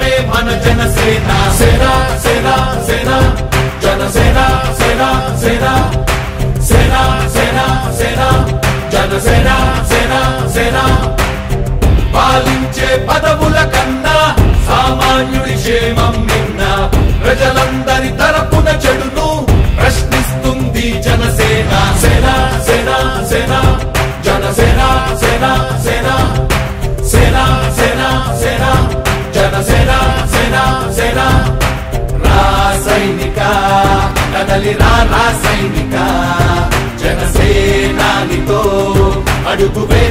జనమే మన జనసేన సేన సేన సేన జనసేన సేన సేన సేన సేన సేన జనసేన సేన సేన పాలించే పదవుల కన్నా సామాన్యుడి క్షేమం నిన్న ప్రజలందరి తరపున చెడును ప్రశ్నిస్తుంది జనసేన సేన సేన సేన జనసేన సేన సేన సేన సేన సేన జనసేన సేన సేన రాసైనిక కదలి రా రాసైనిక జనసేనానితో అడుగు వే